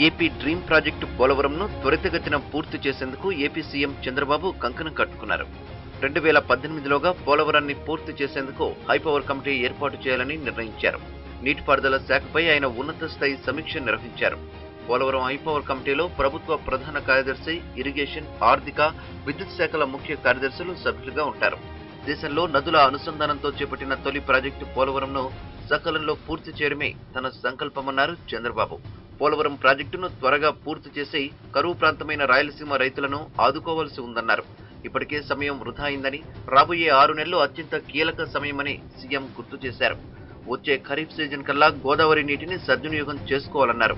AP dream project పోలవరంను త్వరితగతిన పూర్తి చేసేందుకు ఏపీ సీఎం చంద్రబాబు కంకణం కట్టుకున్నారు రెండు వేల పద్దెనిమిదిలోగా పోలవరాన్ని పూర్తి చేసేందుకు హైపవర్ కమిటీ ఏర్పాటు చేయాలని నిర్ణయించారు నీటిపారుదల శాఖపై ఆయన ఉన్నత స్థాయి సమీక్ష నిర్వహించారు పోలవరం హైపవర్ కమిటీలో ప్రభుత్వ ప్రధాన కార్యదర్శి ఇరిగేషన్ ఆర్థిక విద్యుత్ శాఖల ముఖ్య కార్యదర్శులు సభ్యులుగా ఉంటారు దేశంలో నదుల అనుసంధానంతో చేపట్టిన తొలి ప్రాజెక్టు పోలవరంను సకాలంలో పూర్తి చేయడమే తన సంకల్పమన్నారు చంద్రబాబు పోలవరం ప్రాజెక్టును త్వరగా పూర్తి చేసి కరువు ప్రాంతమైన రాయలసీమ రైతులను ఆదుకోవాల్సి ఉందన్నారు ఇప్పటికే సమయం వృధా అయిందని రాబోయే ఆరు నెలలు అత్యంత కీలక సమయమని సీఎం గుర్తు చేశారు వచ్చే ఖరీఫ్ సీజన్ కల్లా గోదావరి నీటిని సద్వినియోగం చేసుకోవాలన్నారు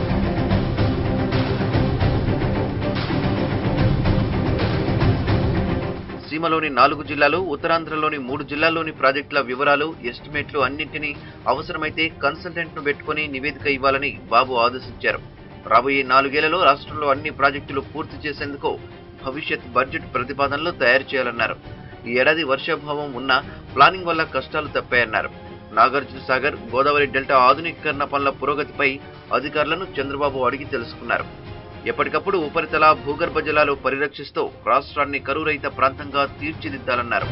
సీమలోని నాలుగు జిల్లాలు ఉత్తరాంధ్రలోని మూడు జిల్లాల్లోని ప్రాజెక్టుల వివరాలు ఎస్టిమేట్లు అన్నింటినీ అవసరమైతే కన్సల్టెంట్ ను పెట్టుకుని నివేదిక ఇవ్వాలని బాబు ఆదేశించారు రాబోయే నాలుగేళ్లలో రాష్ట్రంలో అన్ని ప్రాజెక్టులు పూర్తి చేసేందుకు భవిష్యత్ బడ్జెట్ ప్రతిపాదనలు తయారు చేయాలన్నారు ఈ ఏడాది వర్షాభావం ఉన్నా ప్లానింగ్ వల్ల కష్టాలు తప్పాయన్నారు నాగార్జున సాగర్ గోదావరి డెల్టా ఆధునీకరణ పనుల పురోగతిపై అధికారులను చంద్రబాబు అడిగి తెలుసుకున్నారు ఎప్పటికప్పుడు ఉపరితల భూగర్భ జలాలు పరిరక్షిస్తూ రాష్ట్రాన్ని కరువురహిత ప్రాంతంగా తీర్చిదిద్దాలన్నారు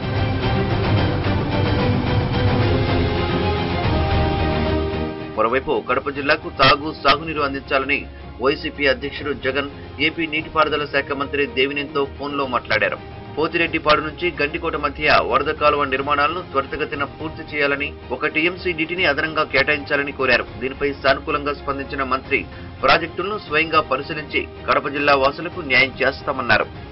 మరోవైపు కడప జిల్లాకు తాగు సాగునీరు అందించాలని వైసీపీ అధ్యక్షుడు జగన్ ఏపీ నీటిపారుదల శాఖ మంత్రి దేవినేనితో ఫోన్లో మాట్లాడారు పోతిరెడ్డిపాడు నుంచి గండికోట మధ్య వరద కాలువ నిర్మాణాలను త్వరితగతిన పూర్తి చేయాలని ఒక టీఎంసీ నీటిని అదనంగా కేటాయించాలని కోరారు దీనిపై సానుకూలంగా స్పందించిన మంత్రి ప్రాజెక్టులను స్వయంగా పరిశీలించి కడప జిల్లా వాసులకు న్యాయం చేస్తామన్నారు